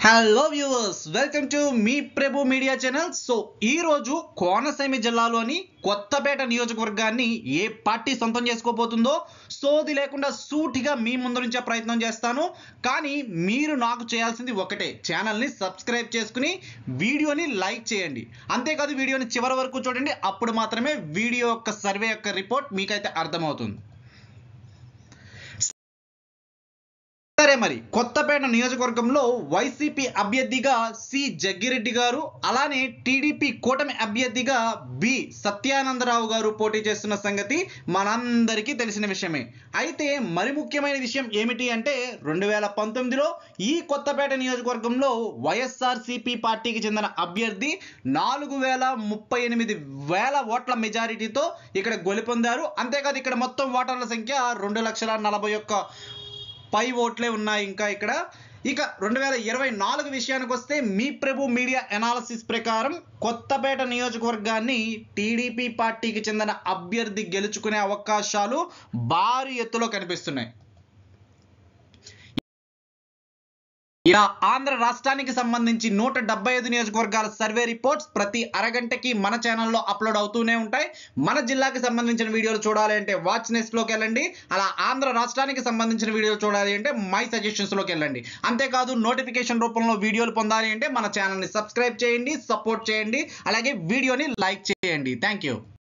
hello viewers welcome to మీ Prabhu media channel so ఈ రోజు కోనసీమ జిల్లాలోని కొత్తపేట నియోజకవర్గాన్ని ఏ పార్టీ సొంతం చేసుకోబోతుందో సోది లేకుండా సూటిగా మీ ముందు నుంచే ప్రయత్నం చేస్తాను కానీ మీరు నాకు చేయాల్సింది ఒకటే ఛానల్ని సబ్స్క్రైబ్ చేసుకుని వీడియోని లైక్ చేయండి అంతేకాదు వీడియోని చివరి వరకు చూడండి అప్పుడు మాత్రమే వీడియో యొక్క సర్వే యొక్క రిపోర్ట్ మీకైతే అర్థమవుతుంది సరే మరి కొత్తపేట నియోజకవర్గంలో వైసీపీ అభ్యర్థిగా సి జగ్గిరెడ్డి గారు అలానే టీడీపీ కూటమి అభ్యర్థిగా బి సత్యానందరావు గారు పోటీ చేస్తున్న సంగతి మనందరికీ తెలిసిన విషయమే అయితే మరి ముఖ్యమైన విషయం ఏమిటి అంటే రెండు వేల పంతొమ్మిదిలో ఈ కొత్తపేట నియోజకవర్గంలో వైఎస్ఆర్సీపీ పార్టీకి చెందిన అభ్యర్థి నాలుగు వేల ముప్పై ఎనిమిది వేల ఓట్ల మెజారిటీతో ఇక్కడ గెలుపొందారు అంతేకాదు ఇక్కడ మొత్తం ఓటర్ల సంఖ్య రెండు లక్షల నలభై ఒక్క పై ఓట్లే ఉన్నాయి ఇంకా ఇక్కడ ఇక రెండు వేల ఇరవై నాలుగు విషయానికి వస్తే మీ ప్రభు మీడియా ఎనాలసిస్ ప్రకారం కొత్తపేట నియోజకవర్గాన్ని టీడీపీ పార్టీకి చెందిన అభ్యర్థి గెలుచుకునే అవకాశాలు భారీ ఎత్తులో కనిపిస్తున్నాయి ఇలా ఆంధ్ర రాష్ట్రానికి సంబంధించి నూట డెబ్బై ఐదు నియోజకవర్గాల సర్వే రిపోర్ట్స్ ప్రతి అరగంటకి మన ఛానల్లో అప్లోడ్ అవుతూనే ఉంటాయి మన జిల్లాకి సంబంధించిన వీడియోలు చూడాలి అంటే వాచ్ నెస్ట్లోకి వెళ్ళండి అలా ఆంధ్ర రాష్ట్రానికి సంబంధించిన వీడియోలు చూడాలి అంటే మై సజెషన్స్లోకి వెళ్ళండి అంతేకాదు నోటిఫికేషన్ రూపంలో వీడియోలు పొందాలి అంటే మన ఛానల్ని సబ్స్క్రైబ్ చేయండి సపోర్ట్ చేయండి అలాగే వీడియోని లైక్ చేయండి థ్యాంక్ యూ